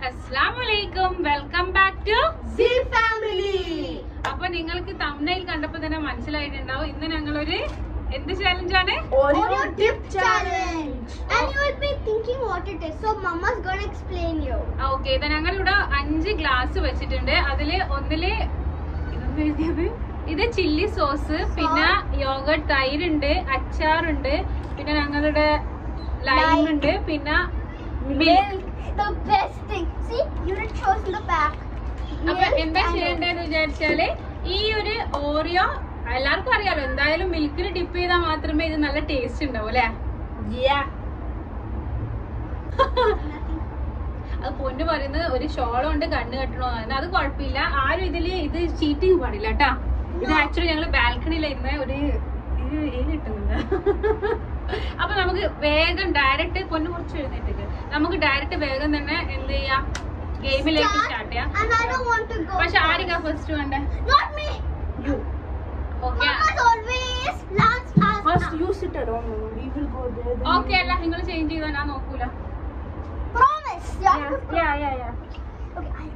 അസ്ലാമലൈക്കും welcome back to C family അപ്പൊ നിങ്ങൾക്ക് തമിഴിൽ കണ്ടപ്പോ തന്നെ മനസ്സിലായിട്ടുണ്ടാവും ഇന്ന് ഞങ്ങളൊരു എന്ത് ചാലഞ്ചാണ് Oreo dip challenge. And you will be thinking what it is. So mama's gonna explain you. Okay ഇത് ഞങ്ങൾ ഇവിടെ അഞ്ച് ഗ്ലാസ് വെച്ചിട്ടുണ്ട് അതില് ഒന്നില് ഇതെന്താ എഴുതിയത് ഇത് ചില്ലി സോസ് പിന്നെ യോഗട്ട് തൈരുണ്ട് അച്ചാറുണ്ട് പിന്നെ ഞങ്ങളുടെ ലൈം Lime. ഉണ്ട് പിന്നെ Milk. The best thing. See, unit shows in the back. അപ്പൊ Milk എന്താ and ചെയ്യേണ്ടതെന്ന് വിചാരിച്ചാല് ഈ ഒരു ഓറിയോ എല്ലാവർക്കും അറിയാലോ എന്തായാലും മിൽക്കിൽ ഡിപ്പ് ചെയ്താൽ മാത്രമേ ഇത് നല്ല ടേസ്റ്റ് ഉണ്ടാവും അല്ലെ Yeah. അത് പൊന്നു പറയുന്നത് ഒരു ഷോളം കൊണ്ട് കണ്ണ് കെട്ടണോന്ന് അത് കുഴപ്പമില്ല ആരും ഇതില് ഇത് ചീറ്റിങ് പാടില്ല കേട്ടാ ഇത് ആക്ച്വലി ഞങ്ങള് ബാൽക്കണിയിലിരുന്ന ഒരു ഇത് ഏല് കിട്ടുന്നുണ്ട് അപ്പൊ നമുക്ക് വേഗം ഡയറക്റ്റ് പൊന്നു കുറച്ച് എഴുന്നേറ്റ് നമുക്ക് ഡയറക്റ്റ് വേഗം തന്നെ എന്ത് ചെയ്യാം ഗെയിമിലേക്ക് Start. സ്റ്റാർട്ട് ചെയ്യാം And I don't want to go. പക്ഷെ first. ആരിക്കാ ഫസ്റ്റ് വേണ്ടേ Not me. You. Okay Mama's always last fast. First you sit around, Mama. We will go there. Then okay അല്ല നിങ്ങൾ ചേഞ്ച് ചെയ്തോ ഞാൻ നോക്കൂല Promise. Yeah. Yeah, yeah, yeah. Okay. I'll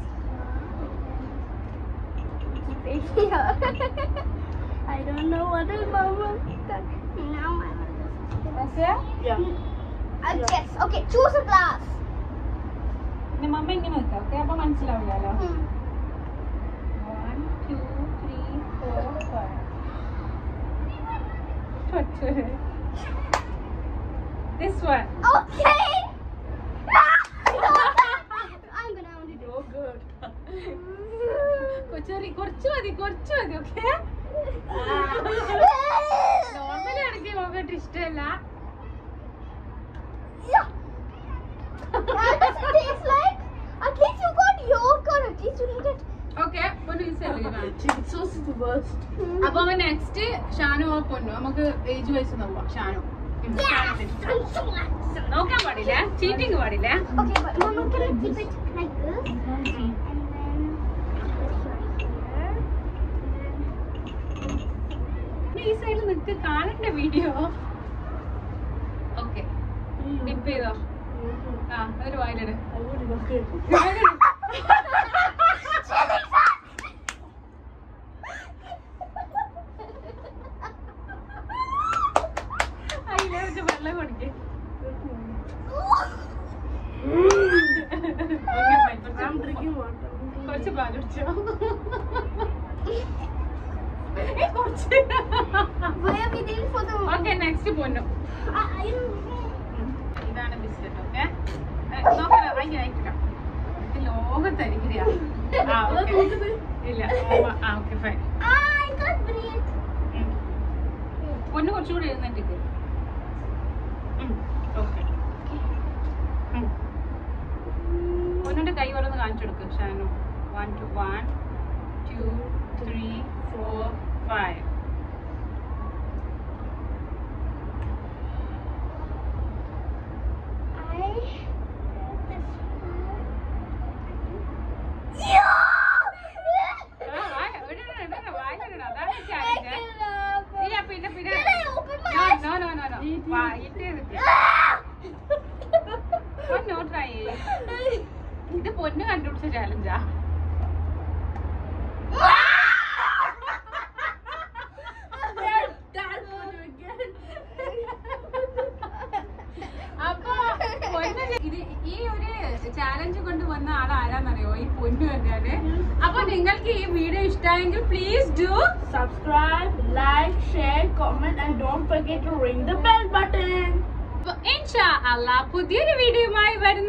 keep it here. I don't know what is mama. Now I Okay? Yeah. Uh, yes. Okay. Choose a glass. ഇനി മമ്മ ഇങ്ങനെ വെക്കാം okay അപ്പൊ മനസ്സിലാവില്ലല്ലോ Hmm. One, two, three, four, five. This one. Okay. I'm gonna have to do. Oh, good. കൊച്ചറി കുറച്ച് മതി കുറച്ച് മതി okay normally എനിക്ക് yoghurt ഇഷ്ടമല്ല Yeah. What does it taste like? At least you got yogurt. At least you need it. Okay ഒരു Chili sauce is the worst. അപ്പൊ next Shanu ഓ പൊന്നു നമുക്ക് ഏജ് വയസ്സ് നോക്കാം ഷാനു ഉം, ഷാനുവിന്റെ. നോക്കാൻ പാടില്ല ചീറ്റിംഗ് പാടില്ല Okay, but Mama, can I keep it like this? And then put it here. ഈ സൈഡിൽ നിനക്ക് കാണണ്ട വീഡിയോ ഓക്കെ ഡിപ്പ് ചെയ്തോ ആ ഒരു വായിലിട് I would okay. അതിലെ വെച്ച് വെള്ളം കുടിക്കേ I'm drinking water. കുറച്ച് പാൽ കുടിച്ചോ ഏ, കുറച്ച് Why are we there for the? Okay next Ponnu I, I don't. ഇതാണ് ബിസ്ക്കറ്റ് ഓക്കെ നോക്കാം വാങ്ങി വാങ്ങിക്കാം ഇത് ലോകത്തരികില്ല ആ ഓക്കെ ഇല്ല ആ okay fine Ah, I can't breathe. പൊന്നു കുറച്ചുകൂടി എഴുന്നേറ്റ് ഓക്കെ പൊന്നിന്റെ കൈ ഓരോന്ന് കാണിച്ചു കൊടുക്കും Shanu one two one two three four five I. അതാണ് ചാലഞ്ച് ഇല്ല പിന്നെ പിന്നെ Can I open my No, eyes? no, no, no, no. വായിട്ട് പൊന്നു ട്രൈ ഇത് പൊന്നു കണ്ടുപിടിച്ച ചാലഞ്ചാ അപ്പൊ പൊന്നു ഇത് ഈ ഒരു ചാലഞ്ച് കൊണ്ട് വന്ന ആൾ ആരാന്നറിയോ ഈ പൊന്നു തന്നെയാണ് അപ്പൊ നിങ്ങൾക്ക് ഈ വീഡിയോ ഇഷ്ടമായെങ്കിൽ please do Subscribe, like, share, comment, and don't forget to ring the bell button. ഇൻഷാ അല്ലാ പുതിയൊരു വീഡിയോയുമായി വരുന്ന